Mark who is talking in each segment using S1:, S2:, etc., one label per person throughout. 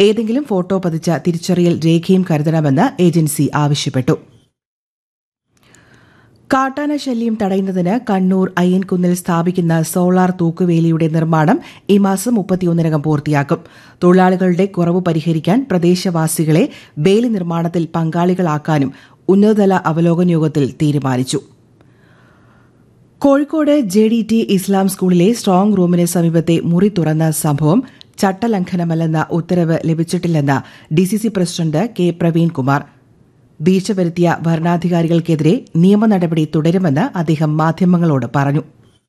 S1: ഏതെങ്കിലും ഫോട്ടോ പതിച്ച തിരിച്ചറിയൽ രേഖയും കരുതണമെന്ന് ഏജൻസി ആവശ്യപ്പെട്ടു കാട്ടാന ശല്യം തടയുന്നതിന് കണ്ണൂർ അയ്യൻകുന്നിൽ സ്ഥാപിക്കുന്ന സോളാർ തൂക്കുവേലിയുടെ നിർമ്മാണം ഈ മാസം മുപ്പത്തിയൊന്നിനകം പൂർത്തിയാക്കും തൊഴിലാളികളുടെ കുറവ് പരിഹരിക്കാൻ പ്രദേശവാസികളെ വേലി നിർമ്മാണത്തിൽ പങ്കാളികളാക്കാനും ഉന്നതതല അവലോകന യോഗത്തിൽ തീരുമാനിച്ചു Kozhikode J D T Islam സ്കൂളിലെ സ്ട്രോങ് റൂമിന് സമീപത്തെ മുറി തുറന്ന സംഭവം ചട്ടലംഘനമല്ലെന്ന ഉത്തരവ് ലഭിച്ചിട്ടില്ലെന്ന് ഡിസിസി പ്രസിഡന്റ് കെ പ്രവീൺകുമാർ വീഴ്ച വരുത്തിയ ഭരണാധികാരികൾക്കെതിരെ നിയമ നടപടി തുടരുമെന്ന് അദ്ദേഹം മാധ്യമങ്ങളോട് പറഞ്ഞു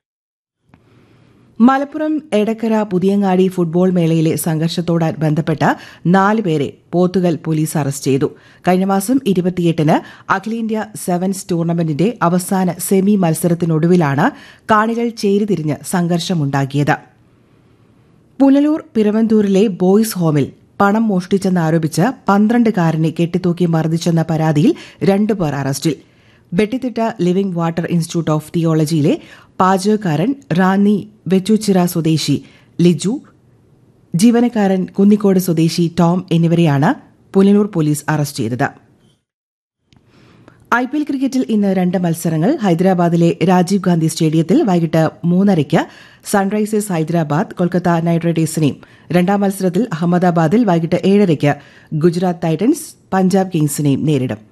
S1: മലപ്പുറം എടക്കര പുതിയങ്ങാടി ഫുട്ബോൾ മേളയിലെ സംഘർഷത്തോട് ബന്ധപ്പെട്ട നാല് പേരെ പോത്തുകൽ പോലീസ് അറസ്റ്റ് ചെയ്തു കഴിഞ്ഞ മാസം ഇരുപത്തിയെട്ടിന് അഖിലേന്ത്യാ സെവൻസ് ടൂർണമെന്റിന്റെ അവസാന സെമി മത്സരത്തിനൊടുവിലാണ് കാണികൾ ചേരിതിരിഞ്ഞ് സംഘർഷമുണ്ടാക്കിയത് പുനലൂർ പിറവന്തൂരിലെ ബോയ്സ് ഹോമിൽ പണം മോഷ്ടിച്ചെന്നാരോപിച്ച് പന്ത്രണ്ടുകാരനെ കെട്ടിത്തൂക്കി മർദ്ദിച്ചെന്ന പരാതിയിൽ രണ്ടുപേർ അറസ്റ്റിൽ Vettithitta Living Water Institute of തിയോളജിയിലെ പാചകക്കാരൻ റാന്നി വെച്ചൂച്ചിറ സ്വദേശി ലിജു ജീവനക്കാരൻ കുന്നിക്കോട് സ്വദേശി ടോം എന്നിവരെയാണ് പുനലൂർ പോലീസ് അറസ്റ്റ് ചെയ്തത് ഐ പി എൽ ക്രിക്കറ്റിൽ ഇന്ന് രണ്ട് മത്സരങ്ങൾ ഹൈദരാബാദിലെ രാജീവ് ഗാന്ധി സ്റ്റേഡിയത്തിൽ വൈകിട്ട് മൂന്നരയ്ക്ക് സൺറൈസേഴ്സ് ഹൈദരാബാദ് കൊൽക്കത്ത നൈറ്റ് റൈഡേഴ്സിനെയും രണ്ടാം മത്സരത്തിൽ അഹമ്മദാബാദിൽ വൈകിട്ട് ഏഴരയ്ക്ക് ഗുജറാത്ത് ടൈറ്റൻസ് പഞ്ചാബ് കിങ്സിനെയും നേരിടും